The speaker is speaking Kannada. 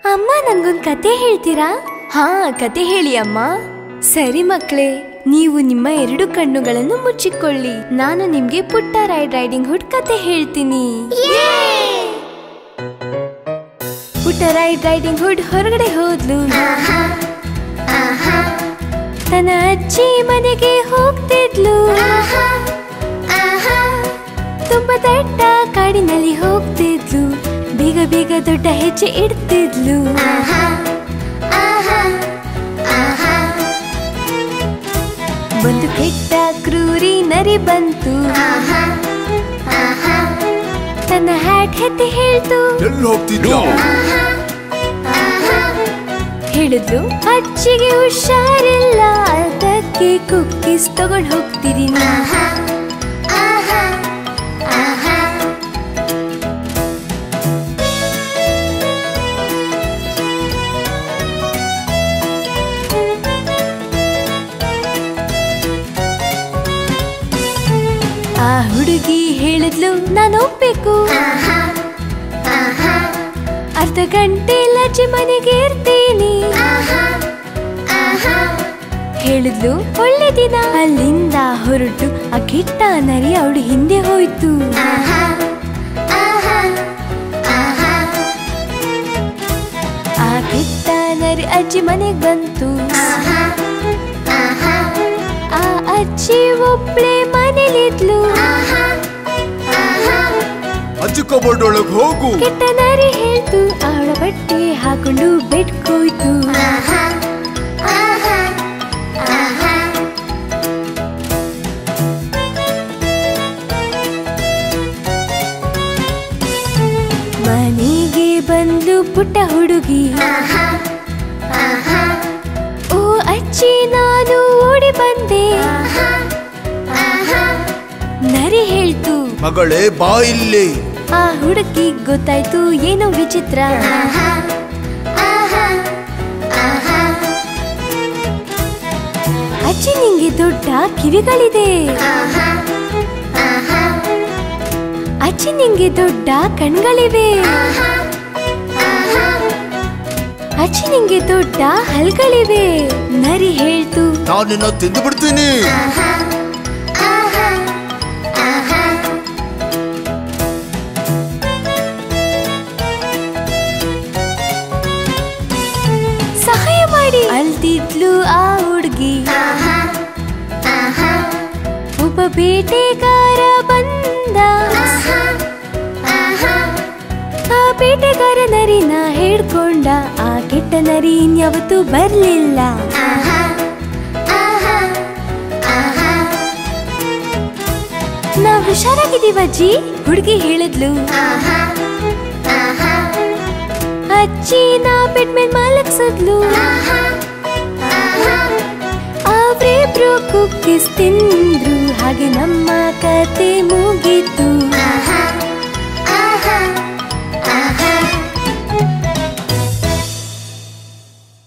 ಅಮ್ಮ ನಂಗೊಂದ್ ಕತೆ ಹೇಳ್ತೀರಾ ಹಾ ಕತೆ ಹೇಳಿ ಅಮ್ಮ ಸರಿ ಮಕ್ಳೇ ನೀವು ನಿಮ್ಮ ಎರಡು ಕಣ್ಣುಗಳನ್ನು ಮುಚ್ಚಿಕೊಳ್ಳಿ ನಾನು ನಿಮ್ಗೆ ಪುಟ್ಟ ರೈಡ್ ರೈಡಿಂಗ್ ಹುಡ್ ಕತೆ ಹೇಳ್ತೀನಿ ಪುಟ್ಟ ರೈಡ್ ರೈಡಿಂಗ್ ಹುಡ್ ಹೊರಗಡೆ ಹೋದ್ಲು ತನ್ನ ಅಜ್ಜಿ ಮನೆಗೆ ಹೋಗ್ತಿದ್ಲು ತುಂಬಾ ದಟ್ಟ ಕಾಡಿನಲ್ಲಿ ಹೋಗ್ತಿದ್ಲು ಬೇಗ ಬೇಗ ದೊಡ್ಡ ಹೆಜ್ಜೆ ಇಡ್ತಿದ್ಲು ಒಂದು ಕೆಟ್ಟ ಕ್ರೂರಿ ನರಿ ಬಂತು ತನ್ನ ಹ್ಯಾಟ್ ಎತ್ತಿ ಹೇಳ್ತು ಎಲ್ಲಿ ಹೋಗ್ತಿದ್ಯೋ ಹೇಳಿದ್ಲು ಅಜ್ಜಿಗೆ ಹುಷಾರಿಲ್ಲ ಅದಕ್ಕೆ ಕುಕ್ಕೀಸ್ ತಗೊಂಡ್ ಹೋಗ್ತಿದೀನಿ ಆ ಹುಡುಗಿ ಹೇಳಿದ್ಲು ನಾನು ಹೋಗ್ಬೇಕು ಅರ್ಧ ಗಂಟೆ ಲಜ್ಜೆ ಮನೆಗೆ ಇರ್ತೀನಿ ಹೇಳಿದ್ಲು ಒಳ್ಳೆ ದಿನ ಅಲ್ಲಿಂದ ಹೊರಟು ಆ ಕೆಟ್ಟ ನರಿ ಅವಳು ಹಿಂದೆ ಹೋಯ್ತು ಆ ಕೆಟ್ಟ ನರಿ ಅಜ್ಜಿ ಮನೆಗ್ ಬಂತು ಆ ಅಜ್ಜಿ ಒಬ್ಳೆ ಮನೇಲಿದ್ಲು ಅಜ್ಜಿ ಕಬೋರ್ಡ್ ಒಳಗ್ ಹೋಗು ಕೆಟ್ಟ ನರಿ ಹೇಳ್ತು ಅವಳ ಬಟ್ಟೆ ಹಾಕೊಂಡು ಬೆಟ್ಕೋಯ್ತು ಮನೆಗೆ ಬಂದು ಪುಟ್ಟ ಹುಡುಗಿ ಓ ಅಜ್ಜಿ ನಾನು ಓಡಿ ಬಂದೆ ನರಿ ಹೇಳ್ತು ಮಗಳೇ ಬಾ ಇಲ್ಲಿ ಆ ಹುಡುಗಿ ಗೊತ್ತಾಯ್ತು ಏನೋ ವಿಚಿತ್ರ ಅಜ್ಜಿ ನಿಂಗೆ ದೊಡ್ಡ ಕಿವಿಗಳಿದೆ ಅಜ್ಜಿ ನಿಂಗೆ ದೊಡ್ಡ ಕಣ್ಗಳಿವೆ ಅಜ್ಜಿ ನಿಂಗೆ ದೊಡ್ಡ ಹಲ್ಗಳಿವೆ ನರಿ ಹೇಳ್ತು ನಾನು ನಿನ್ನ ತಿಂದು ಬಿಡ್ತೀನಿ ಸಹಾಯ ಮಾಡಿ ಅಲ್ತಿದ್ಲು ಆ ಹುಡುಗಿ ಒಬ್ಬ ಬೇಟೆಗಾರ ಬಂದ ಆ ಬೇಟೆಗಾರ ನರಿನ ಹಿಡ್ಕೊಂಡ ಆ ಕೆಟ್ಟ ನರಿ ಇನ್ಯಾವತ್ತೂ ಬರ್ಲಿಲ್ಲ ನಾವ್ ಹುಷಾರಾಗಿದ್ದೀವ ಅಜ್ಜಿ ಹುಡುಗಿ ಹೇಳಿದ್ಲು ಅಜ್ಜಿ ನಾ ಬೆಡ್ ಮೇಲೆ ಮಲಗ್ಸದ್ಲು ಅವ್ರಿಬ್ರು ಕುಕ್ಕಿಸ್ ತಿಂದ್ರು ಹಾಗೆ ನಮ್ಮ ಕತೆ ಮುಗೀತು